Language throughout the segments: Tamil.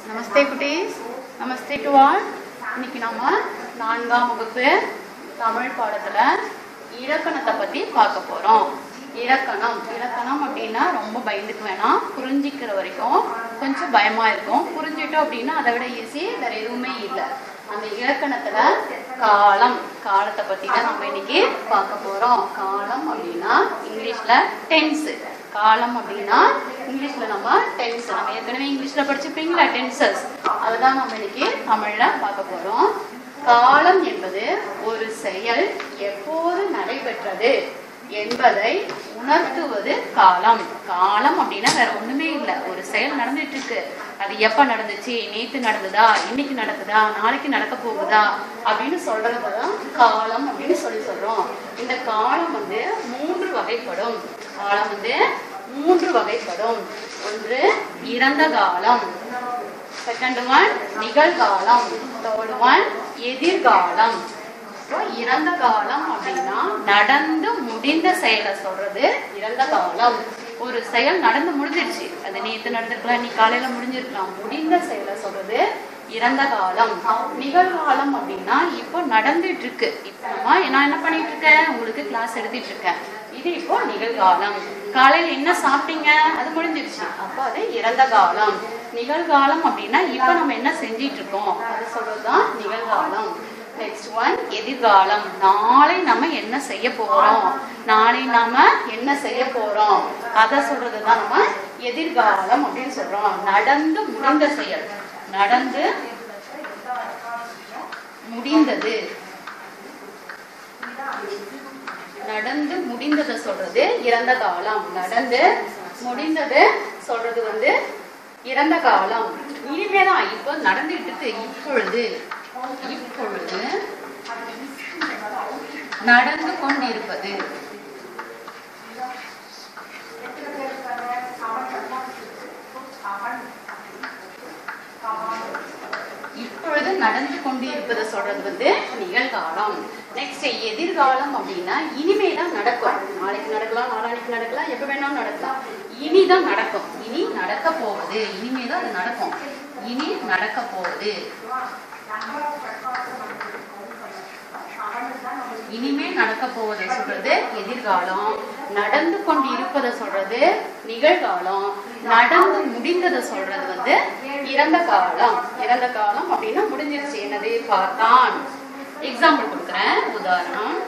நமஸ்தே குட்டீஸ் நமஸ்தே டு ஆல் இன்னைக்கு நம்ம நான்காம் வகுப்பு தமிழ் பாடத்துல இலக்கணத்தை பத்தி பார்க்க போறோம் இலக்கணம் இலக்கணம் அப்படின்னா ரொம்ப பயந்துக்க வேணாம் புரிஞ்சிக்கிற வரைக்கும் கொஞ்சம் பயமா இருக்கும் புரிஞ்சிட்டோம் அப்படின்னா அதை விட ஈஸி வேற எதுவுமே இல்லை அந்த இலக்கணத்துல காலம் காலத்தை பத்தி தான் நம்ம இன்னைக்கு பார்க்க போறோம் காலம் அப்படின்னா இங்கிலீஷ்ல டென்ஸ் காலம் அப்படின்னா இங்கிலீஷ்ல நம்ம டென்ஸ் நம்ம ஏற்கனவே இங்கிலீஷ்ல படிச்சிருப்பீங்களா டென்சஸ் அதுதான் நம்ம இன்னைக்கு தமிழ்ல பார்க்க போறோம் காலம் என்பது ஒரு செயல் எப்போது நடைபெற்றது என்பதை உணர்த்துவது காலம் காலம் அப்படின்னா வேற ஒண்ணுமே இல்லை ஒரு செயல் நடந்துட்டு இருக்கு அது எப்ப நடந்துச்சு நேத்து நடந்ததா இன்னைக்கு நடக்குதா நாளைக்கு நடக்க போகுதா அப்படின்னு சொல்றதுதான் காலம் அப்படின்னு சொல்லி சொல்றோம் இந்த காலம் வந்து மூன்று வகைப்படும் காலம் வந்து மூன்று வகைப்படும் ஒன்று இறந்த காலம் செகண்ட் ஒன் நிகழ்காலம் தேர்ட் ஒன் எதிர்காலம் இப்போ இறந்த காலம் அப்படின்னா நடந்து முடிந்த செயலை சொல்றது இறந்த காலம் ஒரு செயல் நடந்து முடிஞ்சிருச்சு அது நேத்து நடந்திருக்கலாம் நீ காலையில முடிஞ்சிருக்கலாம் முடிந்த செயலை சொல்றது இறந்த காலம் நிகழ்காலம் அப்படின்னா இப்போ நடந்துட்டு இருக்கு இப்போ நம்ம நான் என்ன பண்ணிட்டு இருக்கேன் உங்களுக்கு கிளாஸ் எடுத்துட்டு இருக்கேன் இது இப்போ நிகழ்காலம் காலையில என்ன சாப்பிட்டீங்க அது முடிஞ்சிருச்சு அப்போ அது இறந்த காலம் நிகழ்காலம் அப்படின்னா இப்போ நம்ம என்ன செஞ்சிட்டு இருக்கோம் அது சொல்றதுதான் நிகழ்காலம் நெக்ஸ்ட் ஒன் எதிர்காலம் நாளை நம்ம என்ன செய்ய போறோம் நாளை நாம என்ன செய்ய போறோம் அதை சொல்றது தான் நம்ம எதிர்காலம் அப்படின்னு சொல்றோம் நடந்து முடிந்த செயல் நடந்து முடிந்தது நடந்து முடிந்ததை சொல்றது இறந்த காலம் நடந்து முடிந்தது சொல்றது வந்து இறந்த காலம் இனிமேதான் இப்போ நடந்துட்டு இருக்கு இப்பொழுது இப்பொழுது நடந்து கொண்டிருப்பது இப்பொழுது நடந்து கொண்டிருப்பதை சொல்றது வந்து நிகழ்காலம் நெக்ஸ்ட் எதிர்காலம் அப்படின்னா இனிமேதான் நடக்கும் நாளைக்கு நடக்கலாம் நாளானைக்கு நடக்கலாம் எப்ப வேணாலும் நடக்கலாம் இனிதான் நடக்கும் இனி நடக்க போகுது இனிமேதான் அது நடக்கும் இனி நடக்க போகுது இனிமே நடக்க போவதை சொல்றது எதிர்காலம் நடந்து கொண்டு இருப்பதை சொல்றது நிகழ்காலம் நடந்து முடிந்ததை சொல்றது வந்து இறந்த காலம் இறந்த காலம் அப்படின்னா முடிஞ்சிருச்சு என்னது பார்த்தான் எக்ஸாம்பிள் கொடுக்குறேன் உதாரணம்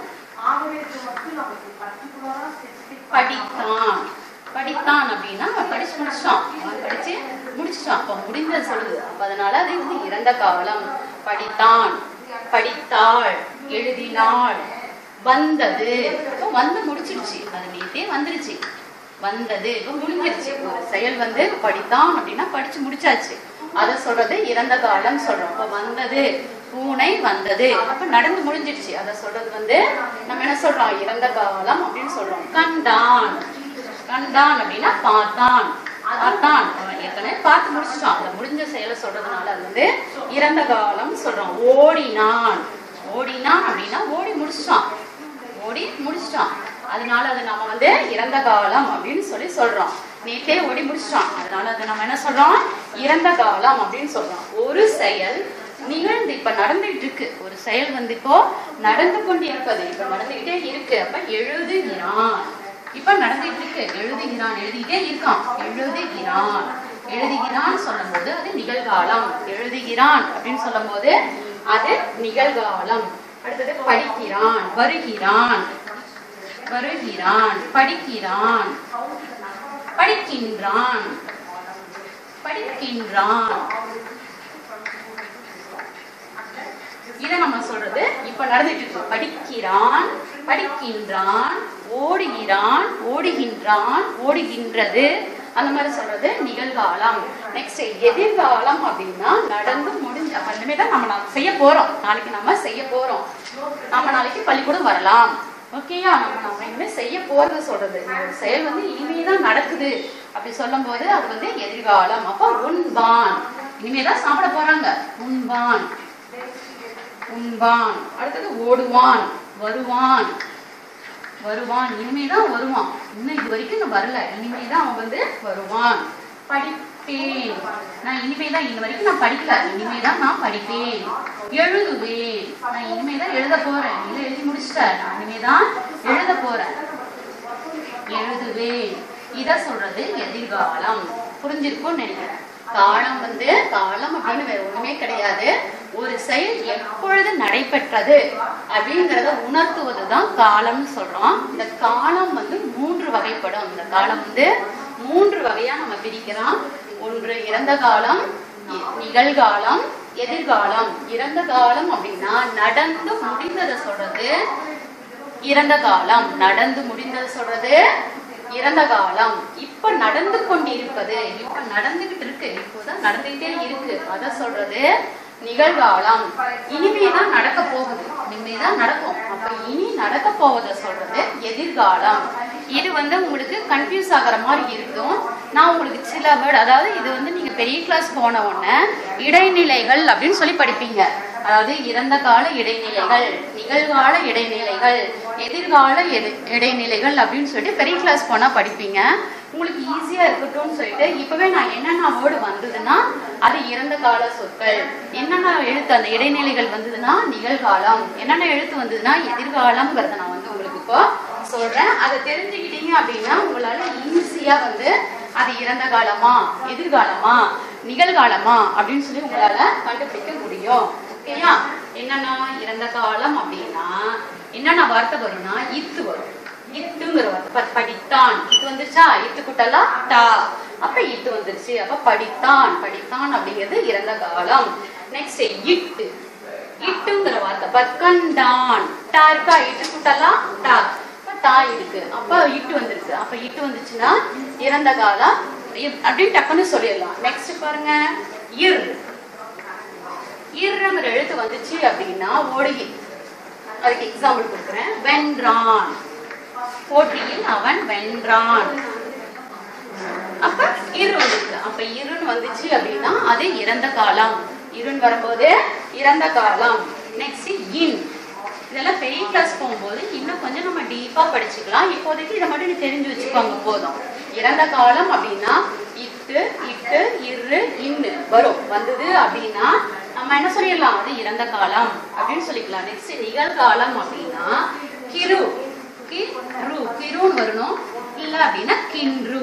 படித்தான் படித்தான் அப்படின்னா அவன் படிச்சு முடிச்சிட்டான் அவன் படிச்சு முடிச்சிட்டான் அப்ப முடிந்த சொல்லுது அப்ப அதனால அது வந்து இறந்த காலம் படித்தான் படித்தாள் எழுதினாள் வந்தது இப்போ வந்து முடிச்சிருச்சு அது நேத்தே வந்துருச்சு வந்தது இப்போ முடிஞ்சிருச்சு ஒரு செயல் வந்து படித்தான் அப்படின்னா படிச்சு முடிச்சாச்சு அதை சொல்றது இறந்த காலம் சொல்றோம் அப்ப வந்தது பூனை வந்தது அப்ப நடந்து முடிஞ்சிருச்சு அதை சொல்றது வந்து நம்ம என்ன சொல்றோம் இறந்த காலம் அப்படின்னு சொல்றோம் கண்டான் கண்டான் அப்படின்னா பார்த்தான் பார்த்தான் அவன் ஏற்கனவே பார்த்து முடிச்சிட்டான் அந்த முடிஞ்ச செயலை சொல்றதுனால அது வந்து இறந்த காலம் சொல்றோம் ஓடினான் ஓடினான் அப்படின்னா ஓடி முடிச்சிட்டான் ஓடி முடிச்சிட்டான் அதனால அது நம்ம வந்து இறந்த காலம் அப்படின்னு சொல்லி சொல்றோம் நேற்றே ஓடி முடிச்சிட்டான் அதனால அதை நம்ம என்ன சொல்றோம் இறந்த காலம் அப்படின்னு சொல்றோம் ஒரு செயல் நிகழ்ந்து இப்ப நடந்துகிட்டு இருக்கு ஒரு செயல் வந்து இப்போ நடந்து கொண்டு இருப்பது இப்ப நடந்துகிட்டே இருக்கு அப்ப எழுதுகிறான் இப்ப நடந்துட்டு இருக்கு எழுதுகிறான் எழுதிக்கிட்டே இருக்கான் எழுதுகிறான் எழுதுகிறான் சொல்லும் போது அது நிகழ்காலம் எழுதுகிறான் அப்படின்னு சொல்லும் போது அது நிகழ்காலம் அடுத்தது படிக்கிறான் வருகிறான் வருகிறான் படிக்கிறான் படிக்கின்றான் படிக்கின்றான் இத நம்ம சொல்றது இப்ப நடந்துட்டு இருக்கு படிக்கிறான் படிக்கின்றான் ஓடுகிறான் ஓடுகின்றான் ஓடுகின்றது அந்த மாதிரி சொல்றது நிகழ்காலம் நெக்ஸ்ட் எதிர்காலம் அப்படின்னா நடந்து முடிஞ்ச அப்ப இனிமே தான் நம்ம நா- செய்ய போறோம் நாளைக்கு நம்ம செய்ய போறோம் நம்ம நாளைக்கு பள்ளிக்கூடம் வரலாம் ஓகேயா நம்ம நம்ம இனிமே செய்ய போறது சொல்றது இந்த ஒரு செயல் வந்து இனிமேதான் நடக்குது அப்படி சொல்லும் போது அது வந்து எதிர்காலம் அப்ப உண்பான் இனிமேதான் சாப்பிட போறாங்க உண்பான் உண்பான் அடுத்தது ஓடுவான் வருவான் வருவான் இனிமேதான் வருவான் இன்னும் இது வரைக்கும் இன்னும் வரல இனிமேதான் அவன் வந்து வருவான் படிப்பேன் நான் இனிமே தான் இன்ன வரைக்கும் நான் படிக்கல இனிமே தான் நான் படிப்பேன் எழுதுவேன் நான் இனிமே தான் எழுத போறேன் நீ தான் எழுதி முடிச்சிட்ட நான் இனிமே தான் எழுத போறேன் எழுதுவேன் இத சொல்றது எதிர்காலம் புரிஞ்சிருக்கும்னு நினைக்கிறேன் காலம் வந்து காலம் அப்படின்னு வேற ஒண்ணுமே கிடையாது ஒரு செயல் எப்பொழுது நடைபெற்றது அப்படிங்கறத உணர்த்துவதுதான் காலம்னு சொல்றோம் இந்த காலம் வந்து மூன்று வகைப்படும் இந்த காலம் வந்து மூன்று வகையா நம்ம பிரிக்கிறோம் ஒன்று இறந்த காலம் இ- நிகழ்காலம் எதிர்காலம் இறந்த காலம் அப்படின்னா நடந்து முடிந்ததை சொல்றது இறந்த காலம் நடந்து முடிந்தது சொல்றது இறந்த காலம் இப்ப நடந்து கொண்டிருப்பது இப்ப நடந்துகிட்டு இருக்கு இப்போதான் நடந்துகிட்டே இருக்கு அத சொல்றது நிகழ்காலம் இனிமேதான் நடக்க போகுது இனிமேதான் நடக்கும் அப்ப இனி நடக்க போவதை சொல்றது எதிர்காலம் இது வந்து உங்களுக்கு கன்ஃபியூஸ் ஆகுற மாதிரி இருக்கும் நான் உங்களுக்கு சில வேர்ட் அதாவது இது வந்து நீங்க பெரிய கிளாஸ் போன உடனே இடைநிலைகள் அப்படின்னு சொல்லி படிப்பீங்க அதாவது இறந்த கால இடைநிலைகள் நிகழ்கால இடைநிலைகள் எதிர்கால எதி- இடைநிலைகள் அப்படின்னு சொல்லிட்டு பெரிய கிளாஸ் போனா படிப்பீங்க உங்களுக்கு ஈஸியா இருக்கட்டும்னு சொல்லிட்டு இப்பவே நான் என்னென்ன வேர்டு வந்ததுன்னா அது இறந்த கால சொற்கள் என்னென்ன எழுத்து அந்த இடைநிலைகள் வந்ததுன்னா நிகழ்காலம் என்னென்ன எழுத்து வந்ததுன்னா எதிர்காலம்ங்கிறத நான் வந்து உங்களுக்கு இப்போ சொல்றேன் அதை தெரிஞ்சுக்கிட்டீங்க அப்படின்னா உங்களால ஈஸியா வந்து அது இறந்த காலமா எதிர்காலமா நிகழ்காலமா அப்படின்னு சொல்லி உங்களால கண்டுபிடிக்க முடியும் ஓகேயா என்னன்னா இறந்த காலம் அப்படின்னா என்னென்ன வார்த்தை வரும்னா இத்து வரும் இத்துங்கிற வார்த்தை ப- படித்தான் இது வந்துருச்சா இத்து குட்டலா டா அப்ப இத்து வந்துருச்சு அப்ப படித்தான் படித்தான் அப்படிங்கிறது இறந்த காலம் நெக்ஸ்ட் இட்டு இட்டுங்கிற வார்த்தை பக்கண்டான் டா இருக்கா இட்டு குட்டலா டா அப்ப டா இருக்கு அப்ப இட்டு வந்துருக்கு அப்ப இட்டு வந்துச்சுன்னா இறந்த காலம் இ- அப்படின்னு டக்குன்னு சொல்லிடலாம் நெக்ஸ்ட் பாருங்க இர் இர்ங்கிற எழுத்து வந்துச்சு அப்படின்னா ஒடுகி அதுக்கு எக்ஸாம்பிள் கொடுக்குறேன் வென்றான் போட்டியில் அவன் வென்றான் அப்ப இரு வந்துச்சு அப்ப இருன்னு வந்துச்சு அப்படின்னா அது இறந்த காலம் இருன்னு வரும்போது இறந்த காலம் நெக்ஸ்ட் இன் இதெல்லாம் பெரிய கிளாஸ் போகும்போது இன்னும் கொஞ்சம் நம்ம டீப்பா படிச்சுக்கலாம் இப்போதைக்கு இதை மட்டும் நீ தெரிஞ்சு வச்சுக்கோங்க போதும் இறந்த காலம் அப்படின்னா இட்டு இட்டு இரு இன்னு வரும் வந்தது அப்படின்னா நம்ம என்ன சொல்லிடலாம் அது இறந்த காலம் அப்படின்னு சொல்லிக்கலாம் நெக்ஸ்ட் நிகழ்காலம் அப்படின்னா கிரு கிரு கிருன்னு வரணும் இல்ல அப்படின்னா கின்று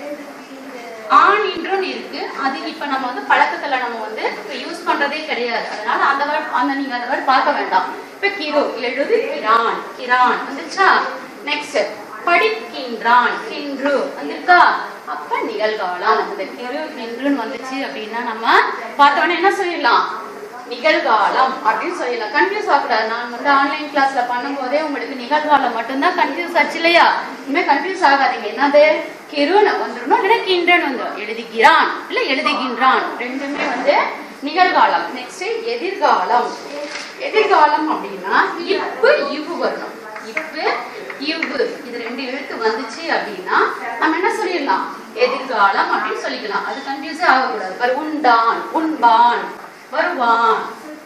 ஆண் இன்றுன்னு இருக்கு அது இப்ப நம்ம வந்து பழக்கத்துல நம்ம வந்து இப்ப யூஸ் பண்றதே கிடையாது அதனால அந்த வேர்ட் அந்த நீங்க அந்த வேர்ட் பார்க்க வேண்டாம் இப்ப கிரு எழுது கிரான் கிரான் வந்துச்சா நெக்ஸ்ட் படிக்கின்றான் கின்று வந்திருக்கா அப்ப நிகழ்காலம் இந்த கிரு கின்றுன்னு வந்துச்சு அப்படின்னா நம்ம பார்த்தோன்னே என்ன சொல்லிடலாம் நிகழ்காலம் அப்படின்னு சொல்லிடலாம் கன்ஃபியூஸ் ஆகக்கூடாது நான் வந்து ஆன்லைன் கிளாஸ்ல பண்ணும்போதே உங்களுக்கு நிகழ்காலம் மட்டும்தான் கன்ஃபியூஸ் ஆச்சு இல்லையா இனிமே கன்ஃபியூஸ் ஆகாதீங்க என்னது கிருன்னு வந்துடணும் இல்லைன்னா கின்றன்னு வந்துடும் எழுதுகிறான் இல்ல எழுதுகின்றான் ரெண்டுமே வந்து நிகழ்காலம் நெக்ஸ்ட் எதிர்காலம் எதிர்காலம் அப்படின்னா இப்பு இவ்வு வரணும் இப்பு இவ்வு இது ரெண்டு எழுத்து வந்துச்சு அப்படின்னா நம்ம என்ன சொல்லிடலாம் எதிர்காலம் அப்படின்னு சொல்லிக்கலாம் அது கன்ஃபியூஸே ஆகக்கூடாது பாரு உண்டான் உண்பான் வருவான்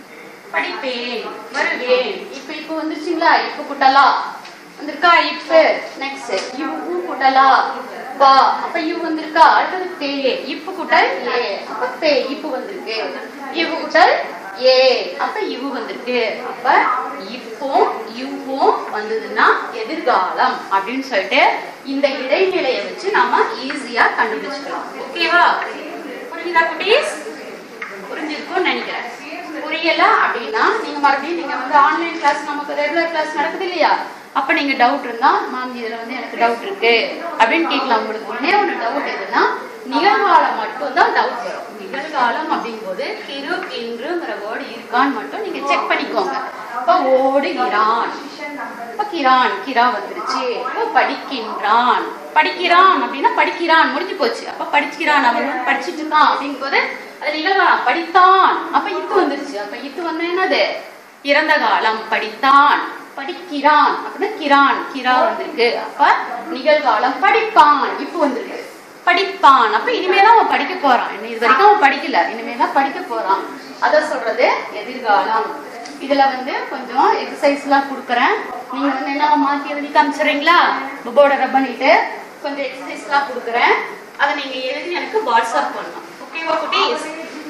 படிப்பேன் வருவேன் இப்ப இப்ப வந்துச்சுங்களா இப்ப குட்டலா வந்திருக்கா இப்ப நெக்ஸ்ட் இவ்வு குட்டலா வா அப்ப இவ் வந்திருக்கா அடுத்தது பே இப்பு குட்டல் ஏ அப்ப பே இப்பு வந்திருக்கு இவ்வு குட்டல் ஏ அப்ப இவ்வு வந்திருக்கு அப்ப இப்பும் இவ்வும் வந்ததுன்னா எதிர்காலம் அப்படின்னு சொல்லிட்டு இந்த இடைநிலையை வச்சு நாம ஈஸியா கண்டுபிடிச்சுக்கலாம் ஓகேவா புரியுதா குட்டீஸ் புரிஞ்சிருக்கும்னு நினைக்கிறேன் புரியல அப்படின்னா நீங்க மறுபடியும் நீங்க வந்து ஆன்லைன் கிளாஸ் நமக்கு ரெகுலர் கிளாஸ் நடக்குது இல்லையா அப்ப நீங்க டவுட் இருந்தா மேம் இதுல வந்து எனக்கு டவுட் இருக்கு அப்படின்னு கேட்கலாம் உங்களுக்கு ஒண்ணே ஒண்ணு டவுட் எதுன்னா நிகழ்காலம் மட்டும் தான் டவுட் வரும் நிகழ்காலம் அப்படிங்கும்போது கிரு கின்றுங்கிற வேர்டு இருக்கான்னு மட்டும் நீங்க செக் பண்ணிக்கோங்க இப்ப ஓடுகிறான் இப்ப கிரான் கிரா வந்துருச்சு இப்ப படிக்கின்றான் படிக்கிறான் அப்படின்னா படிக்கிறான் முடிஞ்சு போச்சு அப்ப படிக்கிறான் அவன் வந்து படிச்சிட்டு இருக்கான் அப்படிங்கும்போது அது நிகழ்காலம் படித்தான் அப்ப இத்து வந்துருச்சு அப்ப இத்து வந்து என்னது இறந்த காலம் படித்தான் படிக்கிறான் அப்படின்னா கிரான் கிரா வந்திருக்கு அப்ப நிகழ்காலம் படிப்பான் இப்போ வந்திருக்கு படிப்பான் அப்ப இனிமேதான் அவன் படிக்க போறான் இன்னும் இது வரைக்கும் அவன் படிக்கல இனிமேதான் படிக்க போறான் அத சொல்றது எதிர்காலம் இதுல வந்து கொஞ்சம் எக்ஸசைஸ் எல்லாம் கொடுக்குறேன் நீங்க வந்து என்ன மாத்தி எழுதி காமிச்சிடுறீங்களா போர்டை ரப் பண்ணிட்டு கொஞ்சம் எக்ஸசைஸ் எல்லாம் கொடுக்குறேன் அதை நீங்க எழுதி எனக்கு வாட்ஸ்அப் பண்ணலாம் ஓகேவா குட்டீஸ்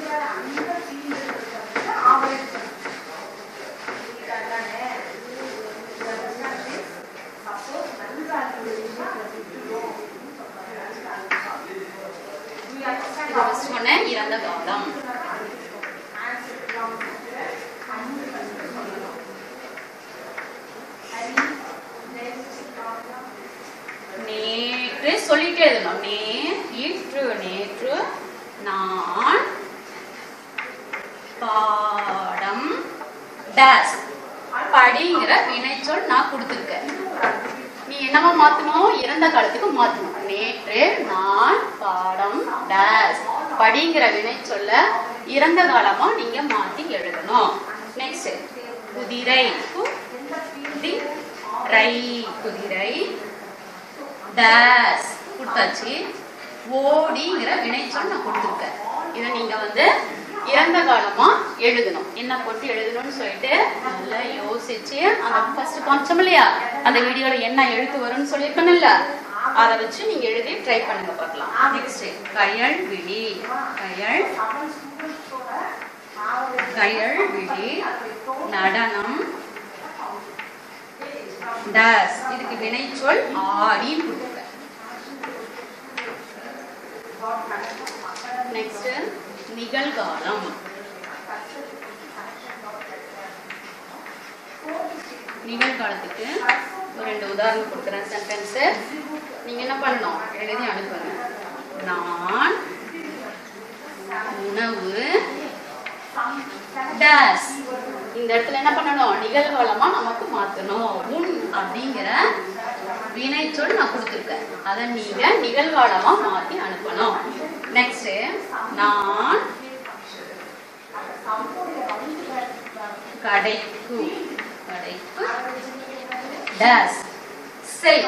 இது first ஒண்ணு இறந்த காலம் நேற்று சொல்லிட்டே எழுதணும் நேற்று நேற்று நான் பாடம் டேஸ் படிங்கிற வினைச்சொல் நான் கொடுத்துருக்கேன் நீ என்னவா மாத்தணும் இறந்த காலத்துக்கு மாத்தணும் நேற்று நான் பாடம் டேஸ் படிங்கிற வினைச்சொல்ல இறந்த காலமா நீங்க மாத்தி எழுதணும் நெக்ஸ்ட் குதிரை குதிரை குதிரை டேஸ் கொடுத்தாச்சு ஓடிங்கிற வினைச்சொல் நான் கொடுத்துருக்கேன் இதை நீங்க வந்து இறந்த காலமா எழுதணும் என்ன போட்டு எழுதணும்னு சொல்லிட்டு நல்லா யோசிச்சு அந்த ஃபர்ஸ்ட் காமிச்சோம் இல்லையா அந்த வீடியோல என்ன எழுத்து வரும்னு சொல்லியிருக்கணும்ல அதை வச்சு நீங்க எழுதி ட்ரை பண்ணுங்க பார்க்கலாம் நெக்ஸ்ட் கயல் விழி கயல் கயல் விழி நடனம் டஸ் இதுக்கு வினைச்சொல் ஆடி கொடுத்துருக்கேன் நெக்ஸ்ட் நிகழ்காலம் நிகழ்காலத்துக்கு ஒரு ரெண்டு உதாரணம் கொடுக்குறேன் சென்டென்ஸ் நீங்க என்ன பண்ணணும் எழுதி அனுப்புங்க நான் உணவு டேஸ் இந்த இடத்துல என்ன பண்ணணும் நிகழ்காலமா நமக்கு மாத்தணும் உன் அப்படிங்கிற வினைச்சொல் நான் கொடுத்துருக்கேன் அதை நீங்க நிகழ்காலமா மாத்தி அனுப்பணும் நெக்ஸ்ட் நான் கடைக்கு கடைக்கு டேஸ் செல்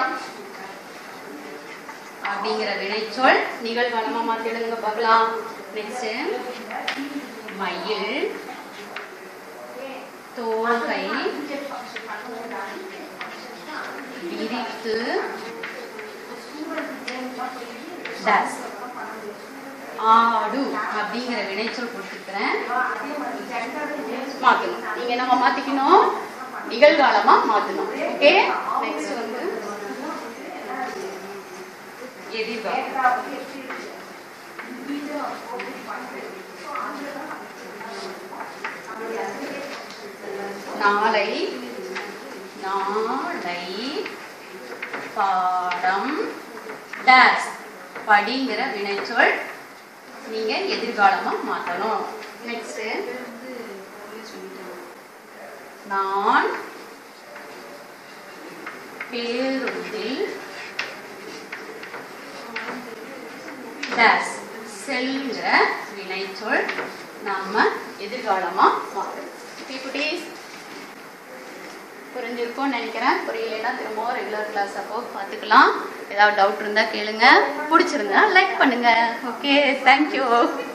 அப்படிங்கிற வினைச்சொல் நிகழ்காலமா மாத்தி எழுதுங்க பார்க்கலாம் நெக்ஸ்ட் மயில் தோகை விரித்து டேஸ் ஆடு அப்படிங்கிற வினைச்சொல் கொடுத்துருக்கிறேன் மாத்தணும் நீங்க நம்ம மாத்திக்கணும் நிகழ்காலமா மாத்தணும் ஓகே நெக்ஸ்ட் வந்து எதிர்காலம் நாளை நாளை பாடம் டேஸ் படிங்கிற வினைச்சொல் நீங்க எதிர்காலமா மாத்தணும் நெக்ஸ்ட் நான் பேருந்தில் டேஸ் செல்கிற வினைச்சொல் நாம எதிர்காலமா மாத்தணும் Okay, குட்டீஸ் புரிஞ்சிருக்கும்னு நினைக்கிறேன் புரியலைன்னா திரும்பவும் ரெகுலர் கிளாஸ் அப்போ பார்த்துக்கலாம் ஏதாவது டவுட் இருந்தால் கேளுங்க பிடிச்சிருந்தா லைக் பண்ணுங்க ஓகே தேங்க்யூ